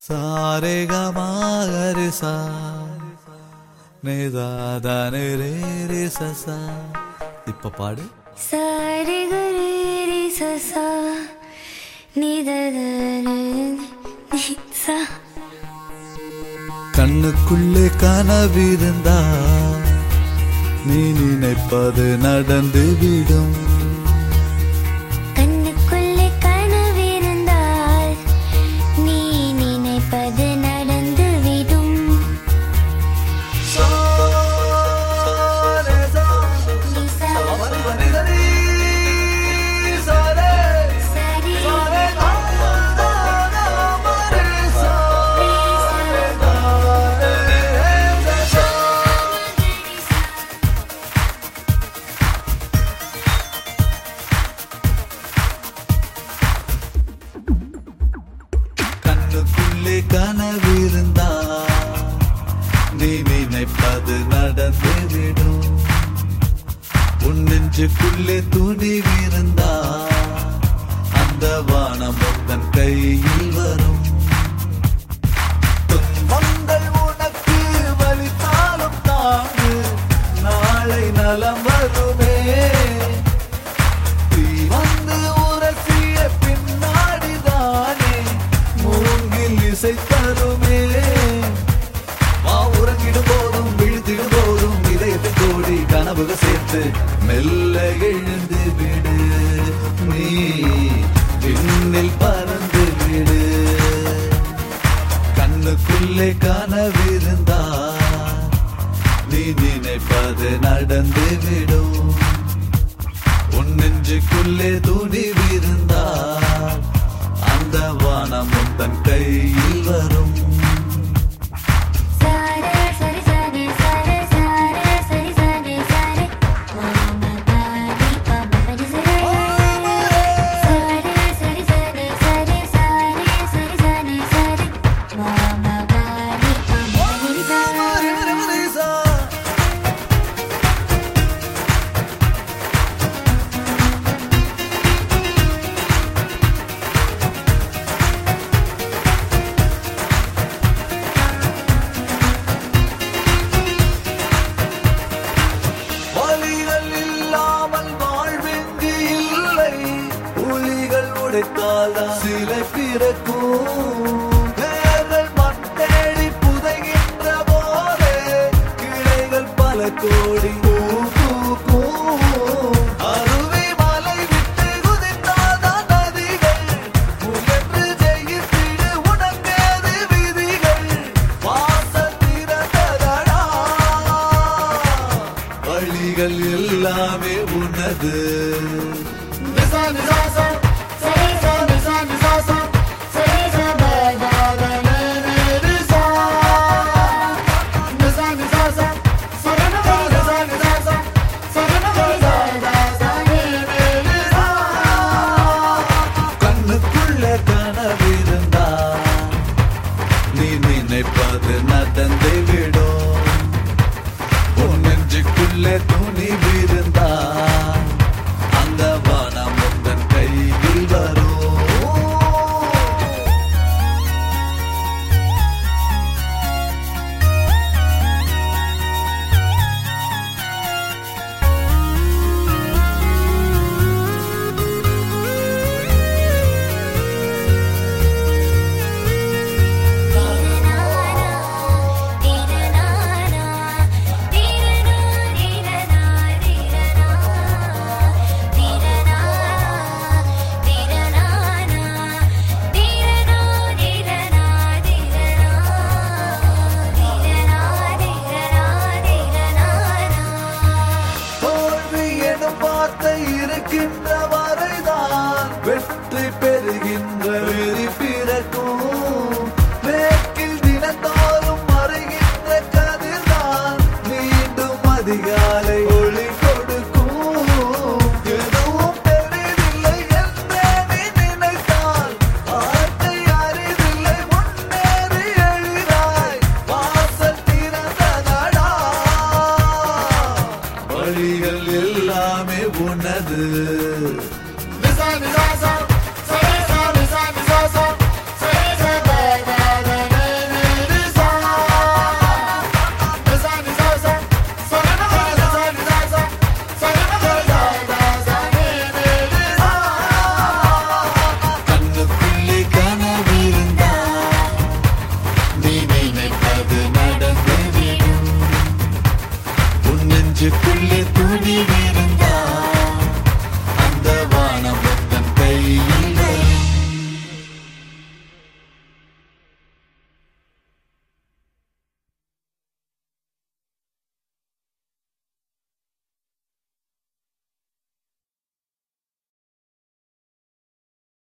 சாரேகமாகரிசா நேதாதானே ரே ரே சசா இப்ப பாடு சாரி கரி ரி சசா நிததன நிசா கண்ணுக்குள்ளே கனவிருந்தா நீ நினைப்பது நடந்து விடும் கண்ணுக்குள்ளே கனவிருந்தால் நீ நினைப்பது நடந்துவிடும் நிசா சரி கண்ணுக்குள்ளே கனவிருந்தா நீ நினைப்பது நடந்து விடும் உன் நெஞ்சுக்குள்ளே துணிவிருந்தா அந்த வானம் தன் கையில் வரும் துன்பங்கள் உனக்கு வலித்தாலும் தாங்கு நாளை நலம் வருமே தீ வந்து உரசிய பின்னாடிதானே மூங்கில் இசை தருமே வா உறங்கிடும் போதும் விழுத்திடும் போதும் இதயத்தை கோடி கனவுகள் சேர்த்து மெல்ல எழுந்து விடு நீ விண்ணில் பறந்து விடு கண்ணுக்குள்ளே கனவிருந்தா நீ நினைப்பது நடந்து விடும் உன் நெஞ்சுக்குள்ளே துணிவிருந்தால் அந்த வானம் தன் கையில் வரும் சாரே சரி சரி சரி சாரே சரி சரி சரி மாமா பாடி பாபா படி சரி சாரே சரி சரி சரி சாரே சரி சரி சரி மாமா பாடி பாபா படி சரி வலிகள் இல்லாமல் வாழ்வெங்கு இல்லை புலிகள் உடைத்தால்தான் சிலை பிறக்கும் வேர்கள் மண் தேடி புதைகின்ற போதே கிளைகள் பல கோடி பூ பூக்கும். அருவி மலை விட்டு குதித்தாதான் நதிகள் முயன்று ஜெயித்திடு உனக்கேது விதிகள் வாசல் திறந்ததடா வழிகள் எல்லாமே உனது சரி சரி சரி சரி சரி பதாதனே நிசா நிசா நிசா சா சரி சரி சரி சரி பதாதனே நிசா கண்ணுக்குள்ள கனவிருந்தா நீ நினைப்பது நடந்து விடும் உன் நெஞ்சுக்குள்ள துணிவிருந்தா அந்த வானம் உந்தன் கையில் வரும் தோல்வி எனும் வார்த்தை இருக்கின்ற வரைதான் வெற்றி பெறுகின்ற வெறி பிறக்கும் மேற்கில் தினந்தோறும் மறைகின்ற கதிர்தான் மீண்டும் அதிகாலை ஒளி கொடுக்கும் எதுவும் பெரிதில்லை என்றே நீ நினைத்தால் வாழ்க்கை அரிதில்லை முன்னேறி எழிலாய் வாசல் திறந்ததடா வழிகள் எல்லாமே உனது Nisa, nisa, sa, sa, nisa, nisa, nisa, sa, நெஞ்சுக்குள்ளே துணி வேறென்ன